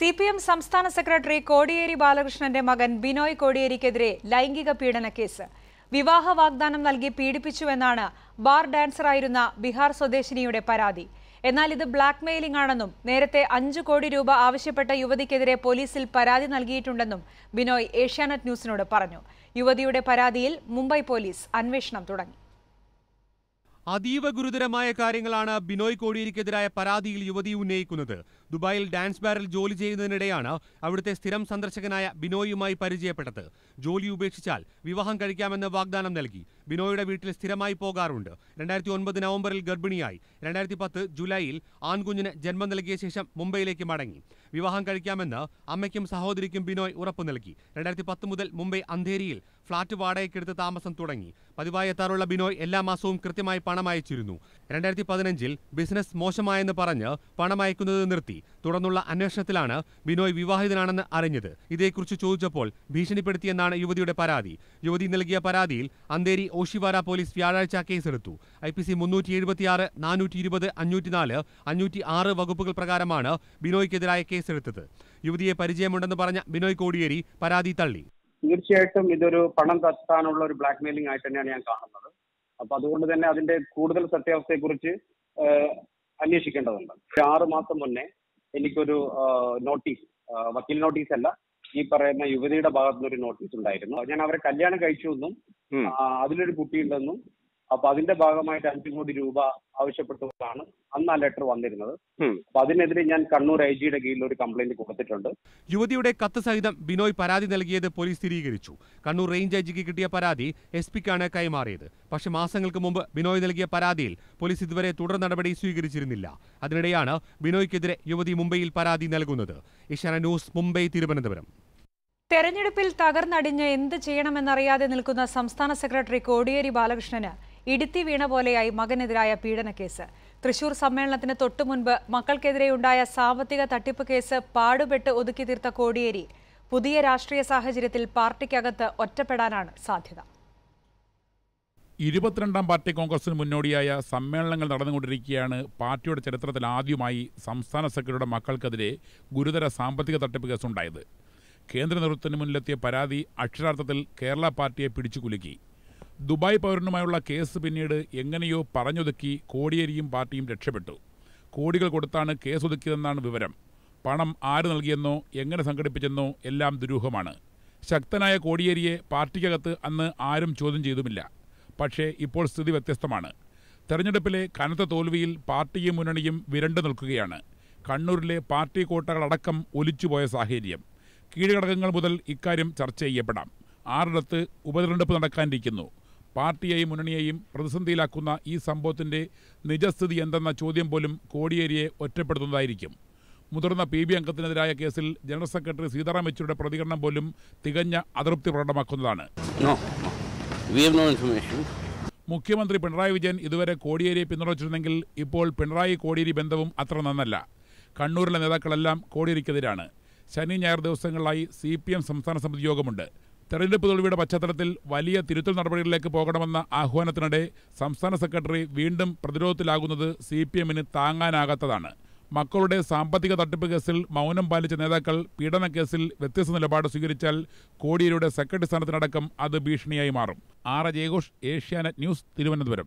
C P M സംസ്ഥാന secretary Kodiyeri ബാലകൃഷ്ണന്റെ മകൻ ബിനോയ് കോടിയേരിക്കെതിരെ ലൈംഗിക പീഡന കേസ് വിവാഹ വാഗ്ദാനം നൽകി പീഡിപ്പിച്ചുവെന്നാണ് ബാർ ഡാൻസറായിരുന്ന ബീഹാർ സ്വദേശിനിയുടെ പരാതി എന്നാൽ ഇത് ബ്ലാക്ക് മെയിലിംഗ് ആണെന്നും നേരത്തെ അഞ്ചു കോടി രൂപ ആവശ്യപ്പെട്ട യുവതിക്കെതിരെ പോലീസിൽ പരാതി നൽകിയിട്ടുണ്ടെന്നും ബിനോയ് ഏഷ്യാനെറ്റ് ന്യൂസിനോട് പറഞ്ഞു യുവതിയുടെ പരാതിയിൽ മുംബൈ പോലീസ് അന്വേഷണം തുടങ്ങി അതീവ ഗുരുതരമായ കാര്യങ്ങളാണ് ബിനോയ് കോടിയേരിക്കെതിരായ പരാതിയിൽ യുവതി ഉന്നയിക്കുന്നത് ദുബായിൽ ഡാൻസ് ബാറിൽ ജോലി ചെയ്യുന്നതിനിടെയാണ് അവിടുത്തെ സ്ഥിരം സന്ദർശകനായ ബിനോയുമായി പരിചയപ്പെട്ടത് ജോലി ഉപേക്ഷിച്ചാൽ വിവാഹം കഴിക്കാമെന്ന് വാഗ്ദാനം നൽകി ബിനോയുടെ വീട്ടിൽ സ്ഥിരമായി പോകാറുണ്ട് രണ്ടായിരത്തി ഒൻപത് നവംബറിൽ ഗർഭിണിയായി രണ്ടായിരത്തി പത്ത് ജൂലൈയിൽ ആൺകുഞ്ഞിന് ജന്മം നൽകിയ ശേഷം മുംബൈയിലേക്ക് മടങ്ങി വിവാഹം കഴിക്കാമെന്ന് അമ്മയ്ക്കും സഹോദരിക്കും ബിനോയ് ഉറപ്പു നൽകി രണ്ടായിരത്തി പത്ത് മുതൽ മുംബൈ അന്ധേരിയിൽ ഫ്ളാറ്റ് വാടകയ്ക്കെടുത്ത് താമസം തുടങ്ങി പതിവായി എത്താറുള്ള ബിനോയ് എല്ലാ മാസവും കൃത്യമായി പണം അയച്ചിരുന്നു രണ്ടായിരത്തി പതിനഞ്ചിൽ ബിസിനസ് മോശമായെന്ന് പറഞ്ഞ് പണം അയക്കുന്നത് നിർത്തി തുടർന്നുള്ള അന്വേഷണത്തിലാണ് ബിനോയ് വിവാഹിതനാണെന്ന് അറിഞ്ഞത് ഇതേക്കുറിച്ച് ചോദിച്ചപ്പോൾ ഭീഷണിപ്പെടുത്തിയെന്നാണ് യുവതിയുടെ പരാതി യുവതി നൽകിയ പരാതിയിൽ അന്തേരി ഓഷിവാര പോലീസ് വ്യാഴാഴ്ച കേസെടുത്തു ഐ പി സി മുന്നൂറ്റി എഴുപത്തിയാറ് നാനൂറ്റി ഇരുപത് അഞ്ഞൂറ്റിനാല് അഞ്ഞൂറ്റി ആറ് വകുപ്പുകൾ പ്രകാരമാണ് ബിനോയ്ക്കെതിരായ കേസെടുത്തത് യുവതിയെ പരിചയമുണ്ടെന്ന് പറഞ്ഞ ബിനോയ് കോടിയേരി പരാതി തള്ളി തീർച്ചയായിട്ടും ഇതൊരു പണം തട്ടാനുള്ള ഒരു ബ്ലാക്ക് മെയിലിംഗ് ആയിട്ട് തന്നെയാണ് ഞാൻ കാണുന്നത് അപ്പൊ അതുകൊണ്ട് തന്നെ അതിന്റെ കൂടുതൽ സത്യാവസ്ഥയെക്കുറിച്ച് ഏഹ്, അന്വേഷിക്കേണ്ടതുണ്ട് ഒരു ആറ് മാസം മുന്നേ എനിക്കൊരു നോട്ടീസ് വക്കീൽ നോട്ടീസ് അല്ല ഈ പറയുന്ന യുവതിയുടെ ഭാഗത്തു നിന്ന് ഒരു നോട്ടീസ് ഉണ്ടായിരുന്നു ഞാൻ അവരെ കല്യാണം കഴിച്ചു എന്നും ആ, അതിലൊരു കുട്ടിയുണ്ടെന്നും അപ്പൊ അതിന്റെ ഭാഗമായിട്ട് അഞ്ചു കോടി രൂപ ആവശ്യപ്പെട്ടുകൊണ്ടാണ് അന്ന് ആ ലെറ്റർ വന്നിരുന്നത് അപ്പൊ അതിനെതിരെ ഞാൻ കണ്ണൂർ ഐ ജിയുടെ കീഴിൽ ഒരു കംപ്ലൈന്റ് കൊടുത്തിട്ടുണ്ട് യുവതിയുടെ കത്ത് സഹിതം ബിനോയ് പരാതി നൽകിയത് പോലീസ് സ്ഥിരീകരിച്ചു കണ്ണൂർ റേഞ്ച് ഐ ജിക്ക് കിട്ടിയ പരാതി എസ് പിക്കാണ് കൈമാറിയത് പക്ഷെ മാസങ്ങൾക്ക് മുമ്പ് ബിനോയ് നൽകിയ പരാതിയിൽ പോലീസ് ഇതുവരെ തുടർ നടപടി സ്വീകരിച്ചിരുന്നില്ല അതിനിടെയാണ് ബിനോയ്ക്കെതിരെ യുവതി മുംബൈയിൽ പരാതി നൽകുന്നത് ഏഷ്യാന ന്യൂസ് മുംബൈ തിരുവനന്തപുരം തെരഞ്ഞെടുപ്പിൽ തകർന്നടിഞ്ഞ് എന്ത് ചെയ്യണമെന്നറിയാതെ നിൽക്കുന്ന സംസ്ഥാന സെക്രട്ടറി കോടിയേരി ബാലകൃഷ്ണന് ഇടുത്തി വീണ പോലെയായി മകനെതിരായ പീഡനക്കേസ് തൃശൂർ സമ്മേളനത്തിന് തൊട്ടുമുൻപ് മക്കൾക്കെതിരെയുണ്ടായ സാമ്പത്തിക തട്ടിപ്പ് കേസ് പാടുപെട്ട് ഒതുക്കി തീർത്ത കോടിയേരി പുതിയ രാഷ്ട്രീയ സാഹചര്യത്തിൽ പാർട്ടിക്കകത്ത് ഒറ്റപ്പെടാനാണ് സാധ്യത ഇരുപത്തിരണ്ടാം പാർട്ടി കോൺഗ്രസിന് മുന്നോടിയായ സമ്മേളനങ്ങൾ നടന്നുകൊണ്ടിരിക്കുകയാണ് പാർട്ടിയുടെ ചരിത്രത്തിൽ ആദ്യമായി സംസ്ഥാന സെക്രട്ടറിയുടെ മക്കൾക്കെതിരെ ഗുരുതര സാമ്പത്തിക തട്ടിപ്പ് കേസുണ്ടായത് കേന്ദ്ര നേതൃത്വത്തിന് മുന്നിലെത്തിയ പരാതി അക്ഷരാർത്ഥത്തിൽ കേരള പാർട്ടിയെ പിടിച്ചുകുലുക്കി ദുബായ് പൗരനുമായുള്ള കേസ് പിന്നീട് എങ്ങനെയോ പറഞ്ഞൊതുക്കി കോടിയേരിയും പാർട്ടിയും രക്ഷപ്പെട്ടു കോടികൾ കൊടുത്താണ് കേസ് ഒതുക്കിയതെന്നാണ് വിവരം പണം ആര് നൽകിയെന്നോ എങ്ങനെ സംഘടിപ്പിച്ചെന്നോ എല്ലാം ദുരൂഹമാണ് ശക്തനായ കോടിയേരിയെ പാർട്ടിക്കകത്ത് അന്ന് ആരും ചോദ്യം ചെയ്തുമില്ല പക്ഷേ ഇപ്പോൾ സ്ഥിതി വ്യത്യസ്തമാണ് തെരഞ്ഞെടുപ്പിലെ കനത്ത തോൽവിയിൽ പാർട്ടിയും മുന്നണിയും വിരണ്ടു നിൽക്കുകയാണ് കണ്ണൂരിലെ പാർട്ടി കോട്ടകളടക്കം ഒലിച്ചുപോയ സാഹചര്യം കീഴ്ഘടകങ്ങൾ മുതൽ ഇക്കാര്യം ചർച്ച ചെയ്യപ്പെടാം ആറിടത്ത് ഉപതെരഞ്ഞെടുപ്പ് നടക്കാനിരിക്കുന്നു പാർട്ടിയെയും മുന്നണിയെയും പ്രതിസന്ധിയിലാക്കുന്ന ഈ സംഭവത്തിന്റെ നിജസ്ഥിതി എന്തെന്ന ചോദ്യം പോലും കോടിയേരിയെ ഒറ്റപ്പെടുത്തുന്നതായിരിക്കും മുതിർന്ന പി ബി അംഗത്തിനെതിരായ കേസിൽ ജനറൽ സെക്രട്ടറി സീതാറാം യെച്ചൂരിയുടെ പ്രതികരണം പോലും തികഞ്ഞ അതൃപ്തി പ്രകടമാക്കുന്നതാണ് No, no. We have no information. മുഖ്യമന്ത്രി പിണറായി വിജയൻ ഇതുവരെ കോടിയേരിയെ പിന്തുണച്ചിരുന്നെങ്കിൽ ഇപ്പോൾ പിണറായി കോടിയേരി ബന്ധവും അത്ര നന്നല്ല കണ്ണൂരിലെ നേതാക്കളെല്ലാം കോടിയേരിക്കെതിരാണ് ശനി ഞായർ ദിവസങ്ങളിലായി സി പി എം സംസ്ഥാന സമിതി യോഗമുണ്ട് തെരഞ്ഞെടുപ്പ് തോൽവിയുടെ പശ്ചാത്തലത്തിൽ വലിയ തിരുത്തൽ നടപടികളിലേക്ക് പോകണമെന്ന ആഹ്വാനത്തിനിടെ സംസ്ഥാന സെക്രട്ടറി വീണ്ടും പ്രതിരോധത്തിലാകുന്നത് സി പി എമ്മിന് താങ്ങാനാകാത്തതാണ് മക്കളുടെ സാമ്പത്തിക തട്ടിപ്പ് കേസിൽ മൗനം പാലിച്ച നേതാക്കൾ പീഡന കേസിൽ വ്യത്യസ്ത നിലപാട് സ്വീകരിച്ചാൽ കോടിയേരിയുടെ സെക്രട്ടറി സ്ഥാനത്തിനടക്കം അത് ഭീഷണിയായി മാറും ആർ ജയഘോഷ് ഏഷ്യാനെറ്റ് ന്യൂസ് തിരുവനന്തപുരം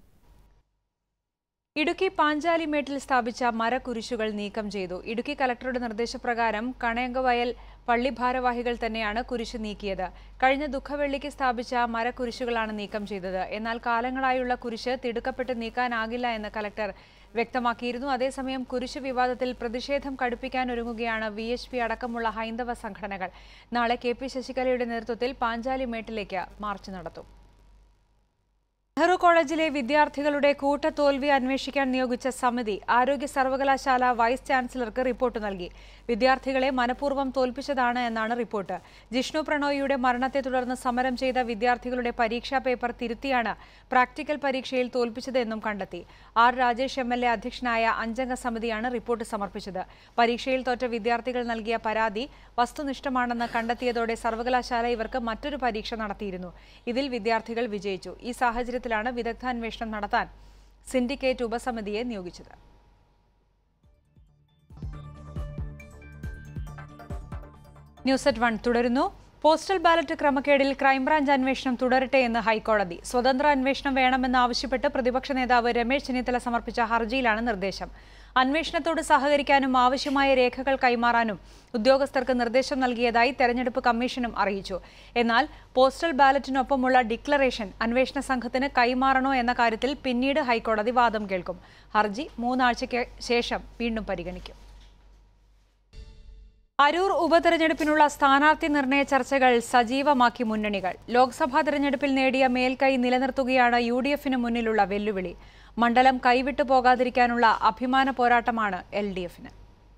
ഇടുക്കി പാഞ്ചാലിമേട്ടിൽ സ്ഥാപിച്ച മരക്കുരിശുകൾ നീക്കം ചെയ്തു ഇടുക്കി കലക്ടറുടെ നിർദ്ദേശപ്രകാരം കണയങ്കവയൽ പള്ളി ഭാരവാഹികൾ തന്നെയാണ് കുരിശ് നീക്കിയത് കഴിഞ്ഞ ദുഃഖവെള്ളിക്ക് സ്ഥാപിച്ച മരക്കുരിശുകളാണ് നീക്കം ചെയ്തത് എന്നാൽ കാലങ്ങളായുള്ള കുരിശ് തിടുക്കപ്പെട്ട് നീക്കാനാകില്ല എന്ന് കലക്ടർ വ്യക്തമാക്കിയിരുന്നു അതേസമയം കുരിശ് വിവാദത്തിൽ പ്രതിഷേധം കടുപ്പിക്കാൻ ഒരുങ്ങുകയാണ് വി എച്ച് പി അടക്കമുള്ള ഹൈന്ദവ സംഘടനകൾ നാളെ കെ പി ശശികലയുടെ നേതൃത്വത്തിൽ പാഞ്ചാലിമേട്ടിലേക്ക് മാർച്ച് നടത്തും നെഹ്റു കോളേജിലെ വിദ്യാർത്ഥികളുടെ കൂട്ടത്തോൽവി അന്വേഷിക്കാൻ നിയോഗിച്ച സമിതി ആരോഗ്യ സർവകലാശാല വൈസ് ചാൻസലർക്ക് റിപ്പോർട്ട് നൽകി വിദ്യാർത്ഥികളെ മനഃപൂർവ്വം തോൽപ്പിച്ചതാണ് എന്നാണ് റിപ്പോർട്ട് ജിഷ്ണു പ്രണോയിയുടെ മരണത്തെ തുടർന്ന് സമരം ചെയ്ത വിദ്യാർത്ഥികളുടെ പരീക്ഷാ പേപ്പർ തിരുത്തിയാണ് പ്രാക്ടിക്കൽ പരീക്ഷയിൽ തോൽപ്പിച്ചതെന്നും കണ്ടെത്തി R Rajesh M L A അധ്യക്ഷനായ അഞ്ചംഗ സമിതിയാണ് റിപ്പോർട്ട് സമർപ്പിച്ചത് പരീക്ഷയിൽ തോറ്റ വിദ്യാർത്ഥികൾ നൽകിയ പരാതി വസ്തുനിഷ്ഠമാണെന്ന് കണ്ടെത്തിയതോടെ സർവകലാശാല ഇവർക്ക് മറ്റൊരു പരീക്ഷ നടത്തിയിരുന്നു ഇതിൽ വിദ്യാർത്ഥികൾ വിജയിച്ചു ഈ സാഹചര്യത്തിലാണ് വിദഗ്ധാന്വേഷണം നടത്താൻ സിൻഡിക്കേറ്റ് ഉപസമിതിയെ നിയോഗിച്ചത് ന്യൂസ് അറ്റ് വൺ തുടരുന്നു പോസ്റ്റൽ ബാലറ്റ് ക്രമക്കേടിൽ ക്രൈംബ്രാഞ്ച് അന്വേഷണം തുടരട്ടെ എന്ന് ഹൈക്കോടതി സ്വതന്ത്ര അന്വേഷണം വേണമെന്ന് ആവശ്യപ്പെട്ട് പ്രതിപക്ഷ നേതാവ് രമേശ് ചെന്നിത്തല സമർപ്പിച്ച ഹർജിയിലാണ് നിർദ്ദേശം അന്വേഷണത്തോട് സഹകരിക്കാനും ആവശ്യമായ രേഖകൾ കൈമാറാനും ഉദ്യോഗസ്ഥർക്ക് നിർദ്ദേശം നൽകിയതായി തെരഞ്ഞെടുപ്പ് കമ്മീഷനും അറിയിച്ചു എന്നാൽ പോസ്റ്റൽ ബാലറ്റിനൊപ്പമുള്ള ഡിക്ലറേഷൻ അന്വേഷണ സംഘത്തിന് കൈമാറണോ എന്ന കാര്യത്തിൽ പിന്നീട് ഹൈക്കോടതി വാദം കേൾക്കും ഹർജി മൂന്നാഴ്ചയ്ക്ക് ശേഷം വീണ്ടും പരിഗണിക്കും അരൂർ ഉപതെരഞ്ഞെടുപ്പിനുള്ള സ്ഥാനാർത്ഥി നിർണയ ചർച്ചകൾ സജീവമാക്കി മുന്നണികൾ ലോക്സഭാ തെരഞ്ഞെടുപ്പിൽ നേടിയ മേൽക്കൈ നിലനിർത്തുകയാണ് യു ഡി എഫിന് മുന്നിലുള്ള വെല്ലുവിളി മണ്ഡലം കൈവിട്ടു പോകാതിരിക്കാനുള്ള അഭിമാന പോരാട്ടമാണ് എൽ ഡി എഫിന്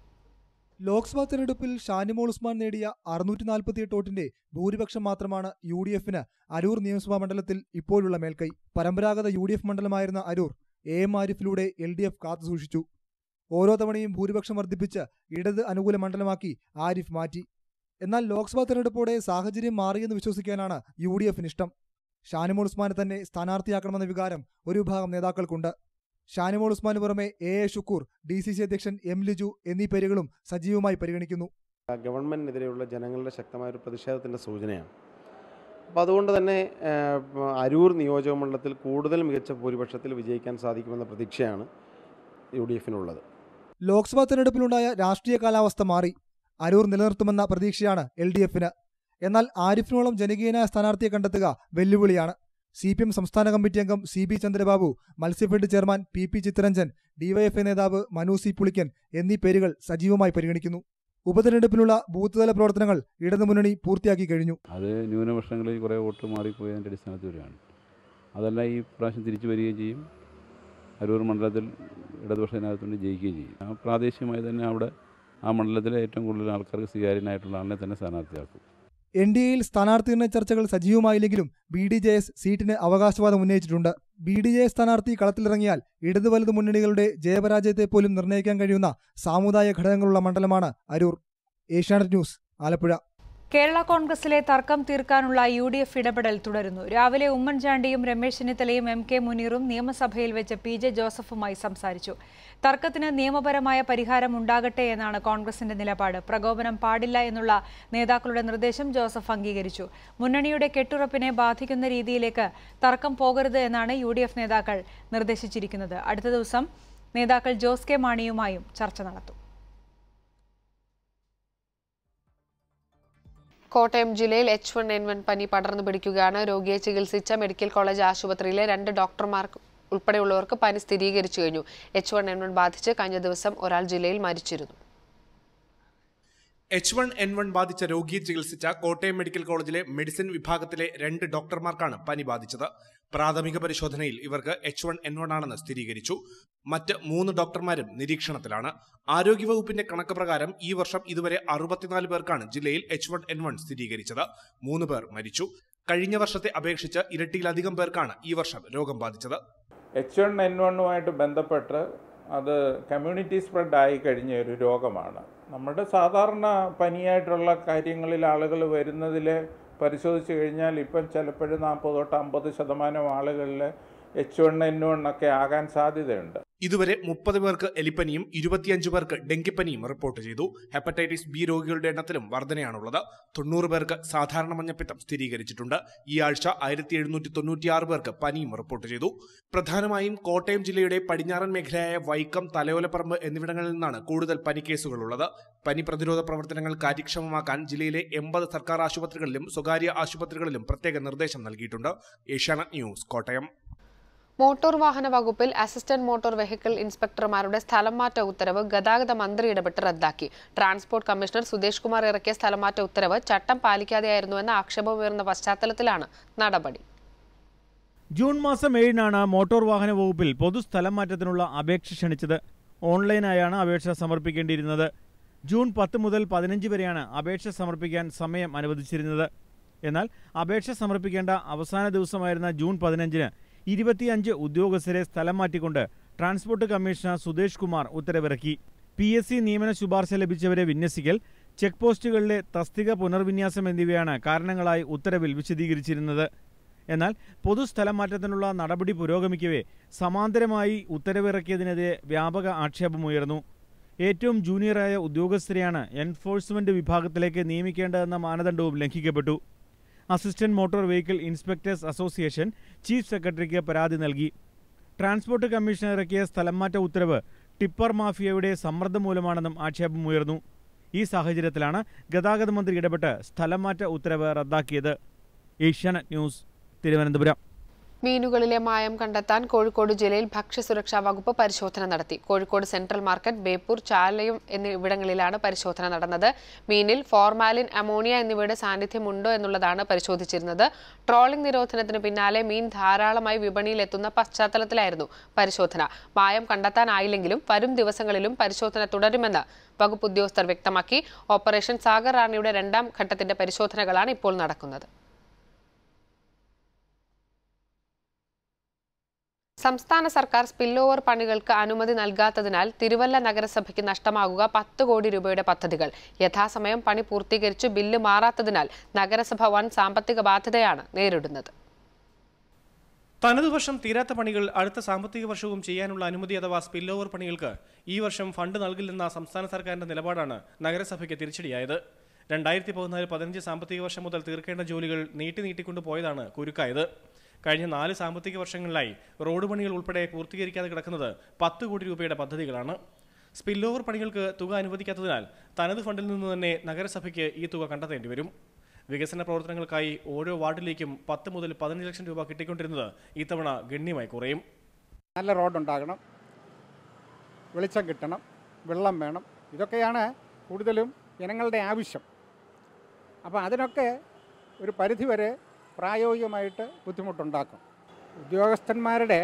ലോക്സഭാ തെരഞ്ഞെടുപ്പിൽ ഷാനിമോൾ ഉസ്മാൻ നേടിയ അറുന്നൂറ്റി നാൽപ്പത്തിയെട്ട് വോട്ടിന്റെ ഭൂരിപക്ഷം മാത്രമാണ് യു ഡി എഫിന് അരൂർ നിയമസഭാ മണ്ഡലത്തിൽ ഇപ്പോഴുള്ള മേൽക്കൈ പരമ്പരാഗത യു ഡി എഫ് മണ്ഡലമായിരുന്ന അരൂർ എ എം ആരിഫിലൂടെ എൽ ഡി എഫ് കാത്തുസൂക്ഷിച്ചു ഓരോ തവണയും ഭൂരിപക്ഷം വർദ്ധിപ്പിച്ച് ഇടത് അനുകൂല മണ്ഡലമാക്കി ആരിഫ് മാറ്റി എന്നാൽ ലോക്സഭാ തെരഞ്ഞെടുപ്പോടെ സാഹചര്യം മാറിയെന്ന് വിശ്വസിക്കാനാണ് യു ഡി എഫിന് ഇഷ്ടം ഷാനിമോൾ ഉസ്മാനെ തന്നെ സ്ഥാനാർത്ഥിയാക്കണമെന്ന വികാരം ഒരു വിഭാഗം നേതാക്കൾക്കുണ്ട് ഷാനിമോൾ ഉസ്മാന് പുറമെ A A Shukoor D C C അധ്യക്ഷൻ എം ലിജു എന്നീ പേരുകളും സജീവമായി പരിഗണിക്കുന്നു ഗവൺമെൻറ്റിനെതിരെയുള്ള ജനങ്ങളുടെ ശക്തമായ ഒരു പ്രതിഷേധത്തിൻ്റെ സൂചനയാണ് അപ്പോൾ അതുകൊണ്ട് തന്നെ ഏഹ്, അരൂർ നിയോജക മണ്ഡലത്തിൽ കൂടുതൽ മികച്ച ഭൂരിപക്ഷത്തിൽ വിജയിക്കാൻ സാധിക്കുമെന്ന പ്രതീക്ഷയാണ് യു ഡി എഫിനുള്ളത് ലോക്സഭാ തെരഞ്ഞെടുപ്പിലുണ്ടായ രാഷ്ട്രീയ കാലാവസ്ഥ മാറി അരൂർ നിലനിർത്തുമെന്ന പ്രതീക്ഷയാണ് എൽ ഡി എഫിന് എന്നാൽ ആരിഫിനോളം ജനകീയനായ സ്ഥാനാർത്ഥിയെ കണ്ടെത്തുക വെല്ലുവിളിയാണ് സി പി എം സംസ്ഥാന കമ്മിറ്റി അംഗം C B Chandrababu Matsyafed chairman P P Chittaranjan DYFI നേതാവ് മനു സി പുളിക്കൻ എന്നീ പേരുകൾ സജീവമായി പരിഗണിക്കുന്നു ഉപതെരഞ്ഞെടുപ്പിനുള്ള ബൂത്ത് തല പ്രവർത്തനങ്ങൾ ഇടതുമുന്നണി പൂർത്തിയാക്കി കഴിഞ്ഞു അത് ന്യൂനപക്ഷങ്ങളിൽ കുറേ വോട്ട് മാറിപ്പോയതിൻ്റെ അടിസ്ഥാനത്തിൽ വരികയാണ് അതല്ല ഈ പ്രാവശ്യം തിരിച്ചു വരികയും ചെയ്യും അരൂർ മണ്ഡലത്തിൽ ഇടതുപക്ഷ ജനാധിപത്യത്തിന് ജയിക്കുകയും ചെയ്യും ആ പ്രാദേശികമായി തന്നെ അവിടെ ആ മണ്ഡലത്തിലെ ഏറ്റവും കൂടുതൽ ആൾക്കാർക്ക് സ്വീകാര്യനായിട്ടുള്ള ആളിനെ തന്നെ സ്ഥാനാർത്ഥിയാക്കും എൻ ഡി എയിൽ സ്ഥാനാർത്ഥി നിർണയ ചർച്ചകൾ സജീവമായില്ലെങ്കിലും ബി ഡി ജെ എസ് സീറ്റിന് അവകാശവാദം ഉന്നയിച്ചിട്ടുണ്ട് ബി ഡി ജെ എസ് സ്ഥാനാർത്ഥി കളത്തിലിറങ്ങിയാൽ ഇടതു വലതു മുന്നണികളുടെ ജയപരാജയത്തെ പോലും നിർണ്ണയിക്കാൻ കഴിയുന്ന സാമുദായിക ഘടകങ്ങളുള്ള മണ്ഡലമാണ് അരൂർ ഏഷ്യാനെറ്റ് ന്യൂസ് ആലപ്പുഴ കേരള കോൺഗ്രസിലെ തർക്കം തീർക്കാനുള്ള യു ഡി എഫ് ഇടപെടൽ തുടരുന്നു രാവിലെ ഉമ്മൻചാണ്ടിയും രമേശ് ചെന്നിത്തലയും എം കെ മുനീറും നിയമസഭയിൽ വെച്ച് പി ജെ ജോസഫുമായി സംസാരിച്ചു തർക്കത്തിന് നിയമപരമായ പരിഹാരം ഉണ്ടാകട്ടെ എന്നാണ് കോൺഗ്രസിന്റെ നിലപാട് പ്രകോപനം പാടില്ല എന്നുള്ള നേതാക്കളുടെ നിർദ്ദേശം ജോസഫ് അംഗീകരിച്ചു മുന്നണിയുടെ കെട്ടുറപ്പിനെ ബാധിക്കുന്ന രീതിയിലേക്ക് തർക്കം പോകരുത് എന്നാണ് യു ഡി എഫ് നേതാക്കൾ നിർദ്ദേശിച്ചിരിക്കുന്നത് അടുത്ത ദിവസം നേതാക്കൾ ജോസ് കെ മാണിയുമായും ചർച്ച നടത്തും കോട്ടയം ജില്ലയിൽ എച്ച് വൺ എൻ വൺ പനി പടർന്നു പിടിക്കുകയാണ് രോഗിയെ ചികിത്സിച്ച മെഡിക്കൽ കോളേജ് ആശുപത്രിയിലെ രണ്ട് ഡോക്ടർമാർക്ക് ഉൾപ്പെടെയുള്ളവർക്ക് പനി സ്ഥിരീകരിച്ചു കഴിഞ്ഞു എച്ച് വൺ എൻ വൺ ബാധിച്ച് കഴിഞ്ഞ ദിവസം ഒരാൾ ജില്ലയിൽ മരിച്ചിരുന്നു എച്ച് വൺ എൻ വൺ ബാധിച്ച രോഗിയെ ചികിത്സിച്ച കോട്ടയം മെഡിക്കൽ കോളേജിലെ മെഡിസിൻ വിഭാഗത്തിലെ രണ്ട് ഡോക്ടർമാർക്കാണ് പനി ബാധിച്ചത് പ്രാഥമിക പരിശോധനയിൽ ഇവർക്ക് എച്ച് വൺ എൻ വൺ ആണെന്ന് സ്ഥിരീകരിച്ചു മറ്റ് മൂന്ന് ഡോക്ടർമാരും നിരീക്ഷണത്തിലാണ് ആരോഗ്യവകുപ്പിന്റെ കണക്ക് പ്രകാരം ഈ വർഷം ഇതുവരെ അറുപത്തിനാല് പേർക്കാണ് ജില്ലയിൽ എച്ച് വൺ എൻ വൺ സ്ഥിരീകരിച്ചത് മൂന്ന് പേർ മരിച്ചു കഴിഞ്ഞ വർഷത്തെ അപേക്ഷിച്ച് ഇരട്ടിയിലധികം പേർക്കാണ് ഈ വർഷം രോഗം ബാധിച്ചത് എച്ച് വൺ എൻ വണ്ണുമായിട്ട് ബന്ധപ്പെട്ട് അത് കമ്മ്യൂണിറ്റി സ്പ്രെഡ് ആയി കഴിഞ്ഞ ഒരു രോഗമാണ് നമ്മുടെ സാധാരണ പനിയായിട്ടുള്ള കാര്യങ്ങളിൽ ആളുകൾ വരുന്നതിൽ പരിശോധിച്ച് കഴിഞ്ഞാൽ ഇപ്പം ചിലപ്പോഴും നാൽപ്പത് തൊട്ട് അമ്പത് ശതമാനം ആളുകളിൽ എച്ച് വൺ എൻ വൺ ഒക്കെ ആകാൻ സാധ്യതയുണ്ട് ഇതുവരെ മുപ്പത് പേർക്ക് എലിപ്പനിയും ഇരുപത്തിയഞ്ച് പേർക്ക് ഡെങ്കിപ്പനിയും റിപ്പോർട്ട് ചെയ്തു ഹെപ്പറ്റൈറ്റിസ് ബി രോഗികളുടെ എണ്ണത്തിലും വർധനയാണുള്ളത് തൊണ്ണൂറ് പേർക്ക് സാധാരണ മഞ്ഞപ്പിത്തം സ്ഥിരീകരിച്ചിട്ടുണ്ട് ഈ ആഴ്ച ആയിരത്തി എഴുന്നൂറ്റി തൊണ്ണൂറ്റിയാറ് പേർക്ക് പനിയും റിപ്പോർട്ട് ചെയ്തു പ്രധാനമായും കോട്ടയം ജില്ലയുടെ പടിഞ്ഞാറൻ മേഖലയായ വൈക്കം തലയോലപ്പറമ്പ് എന്നിവിടങ്ങളിൽ നിന്നാണ് കൂടുതൽ പനി കേസുകളുള്ളത് പനി പ്രതിരോധ പ്രവർത്തനങ്ങൾ കാര്യക്ഷമമാക്കാൻ ജില്ലയിലെ എൺപത് സർക്കാർ ആശുപത്രികളിലും സ്വകാര്യ ആശുപത്രികളിലും പ്രത്യേക നിർദ്ദേശം നൽകിയിട്ടുണ്ട് ഏഷ്യാനെറ്റ് ന്യൂസ് കോട്ടയം മോട്ടോർ വാഹന വകുപ്പിൽ അസിസ്റ്റന്റ് മോട്ടോർ വെഹിക്കിൾ ഇൻസ്പെക്ടർമാരുടെ സ്ഥലം മാറ്റ ഉത്തരവ് ഗതാഗത മന്ത്രി ഇടപെട്ട് റദ്ദാക്കി ട്രാൻസ്പോർട്ട് കമ്മീഷണർ സുദേശ് കുമാർ ഇറക്കിയ സ്ഥലം മാറ്റ ഉത്തരവ് ചട്ടം പാലിക്കാതെയായിരുന്നുവെന്ന ആക്ഷേപമുയർന്ന പശ്ചാത്തലത്തിലാണ് നടപടി ജൂൺ മാസം ഏഴിനാണ് മോട്ടോർ വാഹന വകുപ്പിൽ പൊതുസ്ഥലം മാറ്റത്തിനുള്ള അപേക്ഷ ക്ഷണിച്ചത് ഓൺലൈനായാണ് അപേക്ഷ സമർപ്പിക്കേണ്ടിയിരുന്നത് ജൂൺ പത്ത് മുതൽ പതിനഞ്ച് വരെയാണ് അപേക്ഷ സമർപ്പിക്കാൻ സമയം അനുവദിച്ചിരുന്നത് എന്നാൽ അപേക്ഷ സമർപ്പിക്കേണ്ട അവസാന ദിവസമായിരുന്ന ജൂൺ പതിനഞ്ചിന് ഇരുപത്തിയഞ്ച് ഉദ്യോഗസ്ഥരെ സ്ഥലം മാറ്റിക്കൊണ്ട് ട്രാൻസ്പോർട്ട് കമ്മീഷണർ സുദേശ് കുമാർ ഉത്തരവിറക്കി പി എസ് സി നിയമന ശുപാർശ ലഭിച്ചവരെ വിന്യസിക്കൽ ചെക്ക് പോസ്റ്റുകളിലെ തസ്തിക പുനർവിന്യാസം എന്നിവയാണ് കാരണങ്ങളായി ഉത്തരവിൽ വിശദീകരിച്ചിരുന്നത് എന്നാൽ പൊതുസ്ഥലം മാറ്റത്തിനുള്ള നടപടി പുരോഗമിക്കവേ സമാന്തരമായി ഉത്തരവിറക്കിയതിനെതിരെ വ്യാപക ആക്ഷേപമുയർന്നു ഏറ്റവും ജൂനിയറായ ഉദ്യോഗസ്ഥരെയാണ് എൻഫോഴ്സ്മെന്റ് വിഭാഗത്തിലേക്ക് നിയമിക്കേണ്ടതെന്ന മാനദണ്ഡവും ലംഘിക്കപ്പെട്ടു assistant motor vehicle inspectors association chief സെക്രട്ടറിക്ക് പരാതി നൽകി ട്രാൻസ്പോർട്ട് കമ്മീഷൻ ഇറക്കിയ സ്ഥലംമാറ്റ ഉത്തരവ് ടിപ്പർ മാഫിയയുടെ സമ്മർദ്ദം മൂലമാണെന്നും ആക്ഷേപമുയർന്നു ഈ സാഹചര്യത്തിലാണ് ഗതാഗത മന്ത്രി ഇടപെട്ട് സ്ഥലംമാറ്റ ഉത്തരവ് റദ്ദാക്കിയത് ഏഷ്യാനെറ്റ് ന്യൂസ് തിരുവനന്തപുരം മീനുകളിലെ മായം കണ്ടെത്താൻ കോഴിക്കോട് ജില്ലയിൽ ഭക്ഷ്യസുരക്ഷാ വകുപ്പ് പരിശോധന നടത്തി കോഴിക്കോട് സെൻട്രൽ മാർക്കറ്റ് ബേപ്പൂർ ചാലയും എന്നിവിടങ്ങളിലാണ് പരിശോധന നടന്നത് മീനിൽ ഫോർമാലിൻ അമോണിയ എന്നിവയുടെ സാന്നിധ്യമുണ്ടോ എന്നുള്ളതാണ് പരിശോധിച്ചിരുന്നത് ട്രോളിംഗ് നിരോധനത്തിന് പിന്നാലെ മീൻ ധാരാളമായി വിപണിയിലെത്തുന്ന പശ്ചാത്തലത്തിലായിരുന്നു പരിശോധന മായം കണ്ടെത്താനായില്ലെങ്കിലും വരും ദിവസങ്ങളിലും പരിശോധന തുടരുമെന്ന് വകുപ്പ് ഉദ്യോഗസ്ഥർ വ്യക്തമാക്കി ഓപ്പറേഷൻ സാഗർ റാണിയുടെ രണ്ടാം ഘട്ടത്തിന്റെ പരിശോധനകളാണ് ഇപ്പോൾ നടക്കുന്നത് സംസ്ഥാന സർക്കാർ സ്പിൽ ഓവർ പണികൾക്ക് അനുമതി നൽകാത്തതിനാൽ തിരുവല്ല നഗരസഭയ്ക്ക് നഷ്ടമാകുക പത്ത് കോടി രൂപയുടെ പദ്ധതികൾ യഥാസമയം പണി പൂർത്തീകരിച്ചു ബില്ല് മാറാത്തതിനാൽ നഗരസഭ വൻ സാമ്പത്തിക ബാധ്യതയാണ് നേരിടുന്നത് തനതു വർഷം തീരാത്ത പണികൾ അടുത്ത സാമ്പത്തിക വർഷവും ചെയ്യാനുള്ള അനുമതി അഥവാ സ്പിൽ ഓവർ പണികൾക്ക് ഈ വർഷം ഫണ്ട് നൽകില്ലെന്ന സംസ്ഥാന സർക്കാരിന്റെ നിലപാടാണ് നഗരസഭയ്ക്ക് തിരിച്ചടിയായത് രണ്ടായിരത്തി പതിനാല് പതിനഞ്ച് സാമ്പത്തിക വർഷം മുതൽ തീർക്കേണ്ട ജോലികൾ നീട്ടി നീട്ടിക്കൊണ്ടു പോയതാണ് കുരുക്കായത് കഴിഞ്ഞ നാല് സാമ്പത്തിക വർഷങ്ങളിലായി റോഡ് പണികൾ ഉൾപ്പെടെ പൂർത്തീകരിക്കാതെ കിടക്കുന്നത് പത്ത് കോടി രൂപയുടെ പദ്ധതികളാണ് സ്പിൽ ഓവർ പണികൾക്ക് തുക അനുവദിക്കാത്തതിനാൽ തനത് ഫണ്ടിൽ നിന്ന് തന്നെ നഗരസഭയ്ക്ക് ഈ തുക കണ്ടെത്തേണ്ടി വരും വികസന പ്രവർത്തനങ്ങൾക്കായി ഓരോ വാർഡിലേക്കും പത്ത് മുതൽ പതിനഞ്ച് ലക്ഷം രൂപ കിട്ടിക്കൊണ്ടിരുന്നത് ഇത്തവണ ഗണ്യമായി കുറയും നല്ല റോഡുണ്ടാകണം വെളിച്ചം കിട്ടണം വെള്ളം വേണം ഇതൊക്കെയാണ് കൂടുതലും ജനങ്ങളുടെ ആവശ്യം അപ്പോൾ അതിനൊക്കെ ഒരു പരിധിവരെ പ്രായോഗികമായിട്ട് ബുദ്ധിമുട്ടുണ്ടാക്കും ഉദ്യോഗസ്ഥന്മാരുടെ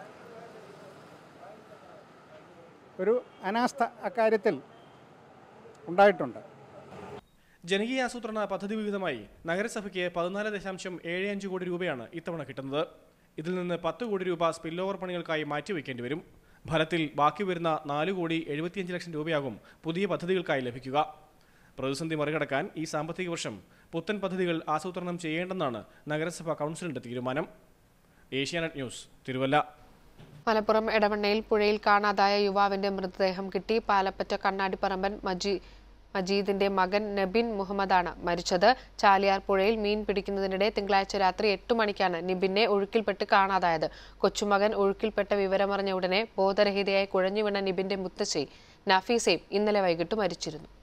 ഒരു അനാസ്ഥ അക്കാര്യത്തിൽ ഉണ്ടായിട്ടുണ്ട് ജനകീയ ആസൂത്രണ പദ്ധതി വിഹിതമായി നഗരസഭയ്ക്ക് പതിനാല് ദശാംശം ഏഴ് അഞ്ച് കോടി രൂപയാണ് ഇത്തവണ കിട്ടുന്നത് ഇതിൽ നിന്ന് പത്ത് കോടി രൂപ സ്പിൽ ഓവർ പണികൾക്കായി മാറ്റിവെക്കേണ്ടി വരും ഫലത്തിൽ ബാക്കി വരുന്ന നാല് കോടി എഴുപത്തിയഞ്ച് ലക്ഷം രൂപയാകും പുതിയ പദ്ധതികൾക്കായി ലഭിക്കുക പ്രതിസന്ധി മറികടക്കാൻ ഈ സാമ്പത്തിക വർഷം പുത്തൻ പദ്ധതികൾ ആസൂത്രണം ചെയ്യേണ്ടെന്നാണ് നഗരസഭ കൗൺസിലിന്റെ തീരുമാനം ഏഷ്യാനെറ്റ് ന്യൂസ് തിരുവല്ല മലപ്പുറം എടവണ്ണയിൽ പുഴയിൽ കാണാതായ യുവാവിന്റെ മൃതദേഹം കിട്ടി പാലപ്പറ്റ കണ്ണാടിപ്പറമ്പൻ മജി മജീദിന്റെ മകൻ നബിൻ മുഹമ്മദാണ് മരിച്ചത് ചാലിയാർ പുഴയിൽ മീൻ പിടിക്കുന്നതിനിടെ തിങ്കളാഴ്ച രാത്രി എട്ട് മണിക്കാണ് നിബിനെ ഒഴുക്കിൽപ്പെട്ട് കാണാതായത് കൊച്ചുമകൻ ഒഴുക്കിൽപ്പെട്ട വിവരമറിഞ്ഞ ഉടനെ ബോധരഹിതയായി കുഴഞ്ഞുവീണ നിബിന്റെ മുത്തശ്ശി നഫീസയും ഇന്നലെ വൈകിട്ട് മരിച്ചിരുന്നു